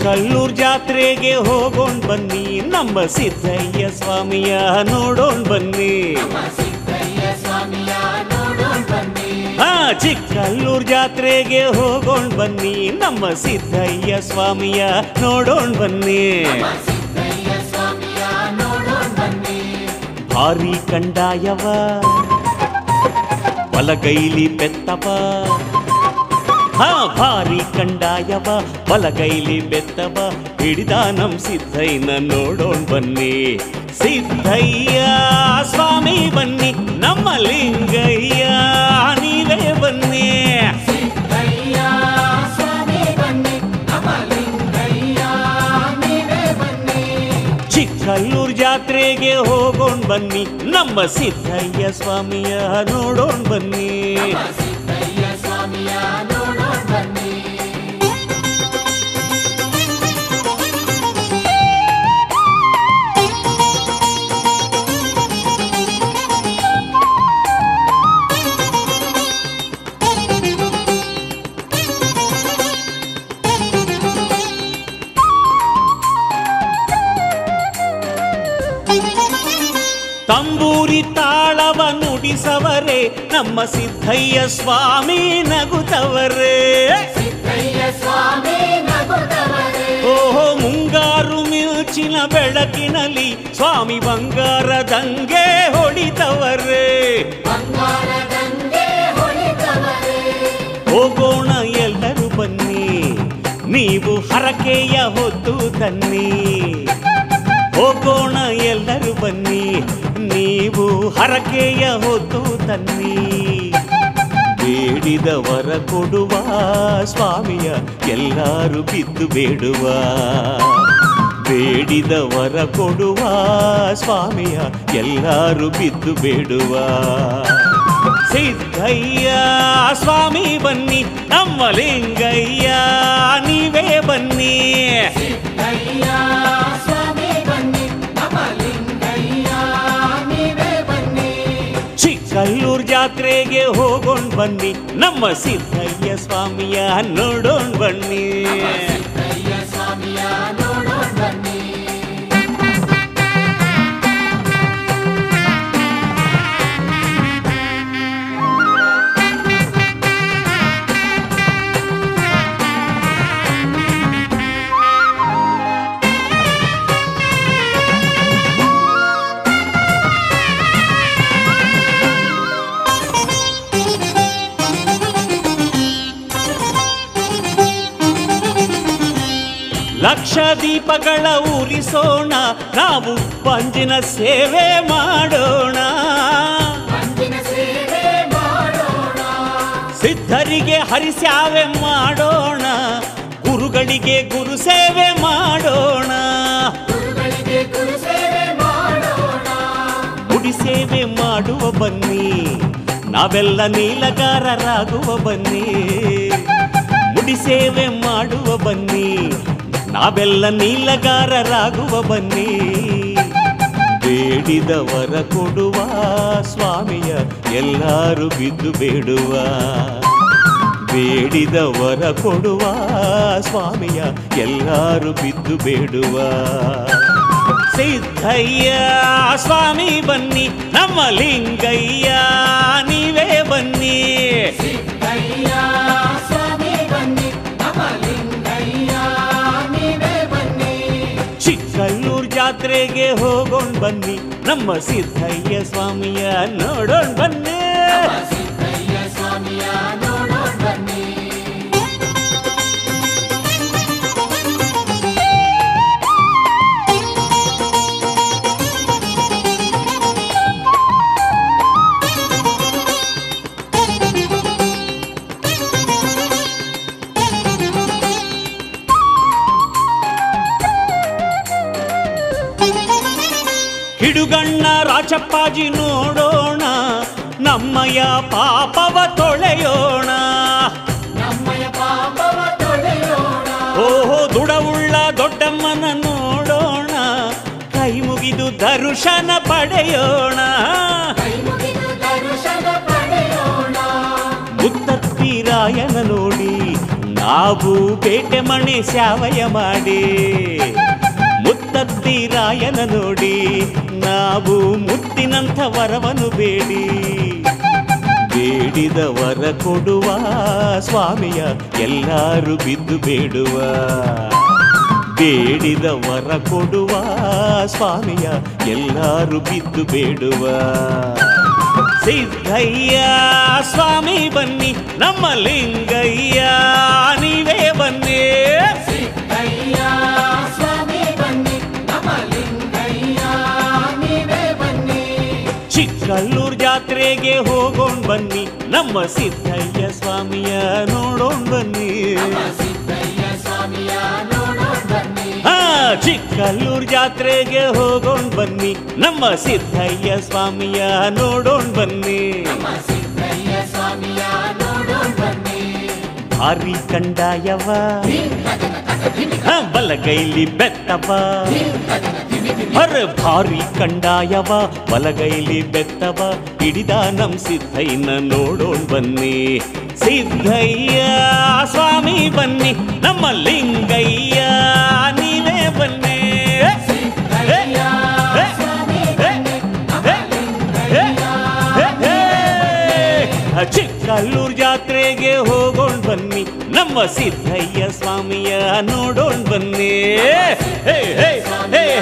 ಚಿಕ್ಕಲ್ಲೂರ್ ಜಾತ್ರೆಗೆ ಹೋಗೋಣ್ ಬನ್ನಿ ನಮ್ಮ ಸಿದ್ದಯ್ಯ ಸ್ವಾಮಿಯ ನೋಡೋಣ್ ಬನ್ನಿ ಹಾ ಚಿಕ್ಕಲ್ಲೂರ್ ಜಾತ್ರೆಗೆ ಹೋಗೋಣ್ ಬನ್ನಿ ನಮ್ಮ ಸಿದ್ದಯ್ಯ ಸ್ವಾಮಿಯ ನೋಡೋಣ್ ಬನ್ನಿ ಭಾರಿ ಕಂಡಾಯವ ಬಲಗೈಲಿ ಬೆತ್ತವ ಹಾ ಭಾರಿ ಕಂಡಾಯವ ಬಲಗೈಲಿ ಬೆತ್ತವ ಹಿಡಿದ ನಮ್ ಸಿದ್ದಯ್ಯನ ನೋಡೋಣ್ ಬನ್ನಿ ಸಿದ್ದಯ್ಯ ಸ್ವಾಮಿ ಬನ್ನಿ ನಮ್ಮ ಲಿಂಗಯ್ಯ ನೀವೇ ಬನ್ನಿ ಚಿಕ್ಕಲ್ಲೂರ್ ಜಾತ್ರೆಗೆ ಹೋಗೋಣ್ ಬನ್ನಿ ನಮ್ಮ ಸಿದ್ದಯ್ಯ ಸ್ವಾಮಿಯ ನೋಡೋಣ್ ಬನ್ನಿ ತಂಬೂರಿ ತಾಳವ ನುಡಿಸವರೇ ನಮ್ಮ ಸಿದ್ದಯ್ಯ ಸ್ವಾಮಿ ನಗುತ್ತವರೇ ಓಹೋ ಮುಂಗಾರು ಮಿಂಚಿನ ಬೆಳಕಿನಲ್ಲಿ ಸ್ವಾಮಿ ಬಂಗಾರದಂಗೆ ಹೊಡಿತವರೇ ಹೋಗೋಣ ಎಲ್ಲರೂ ಬನ್ನಿ ನೀವು ಹರಕೆಯ ಹೊತ್ತು ತನ್ನಿ ಹೋಗೋಣ ಎಲ್ಲರೂ ಬನ್ನಿ ನೀವು ಹರಕೆಯ ಹೊತ್ತು ತನ್ನಿ ಬೇಡಿದ ವರ ಕೊಡುವ ಸ್ವಾಮಿಯ ಎಲ್ಲರೂ ಬಿದ್ದು ಬೇಡುವ ಬೇಡಿದ ವರ ಕೊಡುವ ಸ್ವಾಮಿಯ ಎಲ್ಲರೂ ಬಿದ್ದು ಬೇಡುವ ಸಿದ್ದಯ್ಯ ಸ್ವಾಮಿ ಬನ್ನಿ ನಮ್ಮ ಲಿಂಗಯ್ಯ ನೀವೇ ಬನ್ನಿ ಚಿಕ್ಕಲ್ಲೂರ್ ಜಾತ್ರೆಗೆ ಹೋಗೋಣ್ ಬನ್ನಿ ನಮ್ಮ ಸಿದ್ದಯ್ಯ ಸ್ವಾಮಿಯ ನೋಡೋಣ್ ಬನ್ನಿ ಲಕ್ಷ ದೀಪಗಳ ಉರಿಸೋಣ ನಾವು ಪಂಜಿನ ಸೇವೆ ಮಾಡೋಣ ಸಿದ್ಧರಿಗೆ ಹರಿಸ್ಯಾವೆ ಮಾಡೋಣ ಗುರುಗಳಿಗೆ ಗುರು ಸೇವೆ ಮಾಡೋಣ ಗುಡಿ ಸೇವೆ ಮಾಡುವ ಬನ್ನಿ ನಾವೆಲ್ಲ ನೀಲಗಾರರಾಗುವ ಬನ್ನಿ ಮುಡಿ ಸೇವೆ ಮಾಡುವ ಬನ್ನಿ ನಾವೆಲ್ಲ ನೀಲಗಾರರಾಗುವ ಬನ್ನಿ ಬೇಡಿದ ವರ ಕೊಡುವ ಸ್ವಾಮಿಯ ಎಲ್ಲರೂ ಬಿದ್ದು ಬೇಡುವ ಬೇಡಿದ ವರ ಕೊಡುವ ಸ್ವಾಮಿಯ ಎಲ್ಲರೂ ಬಿದ್ದು ಬೇಡುವ ಸಿದ್ದಯ್ಯ ಸ್ವಾಮಿ ಬನ್ನಿ ನಮ್ಮ ಲಿಂಗಯ್ಯ ನೀವೇ ಬನ್ನಿ ಚಿಕ್ಕಲ್ಲೂರ್ ಜಾತ್ರೆಗೆ ಹೋಗೋಣ್ ಬನ್ನಿ ನಮ್ಮ ಸಿದ್ದಯ್ಯ ಸ್ವಾಮಿಯ ನೋಡೋಣ್ ಬನ್ನಿ ಹಿಡುಗಣ್ಣ ರಾಚಪ್ಪಾಜಿ ನೋಡೋಣ ನಮ್ಮಯ ಪಾಪವ ತೊಳೆಯೋಣ ಓಹೋ ದುಡವುಳ್ಳ ದೊಡ್ಡಮ್ಮನ ನೋಡೋಣ ಕೈ ಮುಗಿದು ದರ್ಶನ ಪಡೆಯೋಣ ಮುತ್ತತ್ತಿ ರಾಯನ ನೋಡಿ ನಾವು ಬೇಟೆ ಮಣೆ ಸ್ಯಾವಯ ಮಾಡಿ ಮುತ್ತತ್ತಿ ರಾಯನ ನೋಡಿ ನಾವು ಮುತ್ತಿನಂಥ ವರವನ್ನು ಬೇಡಿ ಬೇಡಿದ ವರ ಕೊಡುವ ಸ್ವಾಮಿಯ ಎಲ್ಲರೂ ಬಿದ್ದು ಬೇಡುವ ಬೇಡಿದ ವರ ಕೊಡುವ ಸ್ವಾಮಿಯ ಎಲ್ಲರೂ ಬಿದ್ದು ಬೇಡುವ ಸಿದ್ಧಯ್ಯ ಸ್ವಾಮಿ ಬನ್ನಿ ನಮ್ಮ ಲಿಂಗಯ್ಯ ನೀವೇ ಬನ್ನಿ ಸಿದ್ದಯ್ಯ ಸ್ವಾಮಿ ಬನ್ನಿ ನಮ್ಮ ಲಿಂಗಯ್ಯ ನೀವೇ ಬನ್ನಿ ಚಿಕ್ಕಲ್ಲೂರ್ ಜಾತ್ರೆಗೆ ಹೋಗೋಣ್ ಬನ್ನಿ ನಮ್ಮ ಸಿದ್ಧಯ್ಯ ಸ್ವಾಮಿಯ ನೋಡೋಣ್ ಬನ್ನಿ ನಮ್ಮ ಸಿದ್ದಯ್ಯ ಸ್ವಾಮಿಯ ನೋಡೋಣ ಬನ್ನಿ ಹಾ ಚಿಕ್ಕಲ್ಲೂರ್ ಜಾತ್ರೆಗೆ ಹೋಗೋಣ್ ಬನ್ನಿ ನಮ್ಮ ಸಿದ್ಧಯ್ಯ ಸ್ವಾಮಿಯ ನೋಡೋಣ್ ಬನ್ನಿ ನಮ್ಮ ಸಿದ್ದಯ್ಯ ಸ್ವಾಮಿಯ ನೋಡೋಣ ಬನ್ನಿ ಭಾರಿ ಕಂಡಾಯವ ಹ, ಬಲಗೈಲಿ ಬೆತ್ತವ ಹರ ಭಾರಿ ಕಂಡಾಯವ ಬಲಗೈಲಿ ಬೆತ್ತವ ಹಿಡಿದ ನಮ್ ಸಿದ್ಧಯ್ಯನ ನೋಡೋಣ್ ಬನ್ನಿ ಸಿದ್ಧಯ್ಯ ಸ್ವಾಮಿ ಬನ್ನಿ ನಮ್ಮ ಲಿಂಗಯ್ಯ ನೀವೇ ಬನ್ನಿ ಸಿದ್ದಯ್ಯ ಸ್ವಾಮಿ ಬನ್ನಿ ನಮ್ಮ ಲಿಂಗಯ್ಯ ಚಿಕ್ಕಲ್ಲೂರ್ ಜಾತ್ರೆಗೆ ಹೋಗೋಣ್ ಬನ್ನಿ ನಮ್ಮ ಸಿದ್ಧಯ್ಯ ಸ್ವಾಮಿಯ ನೋಡೋಣ್ ಬನ್ನಿ ಹೇ ಹೇ ಹೇ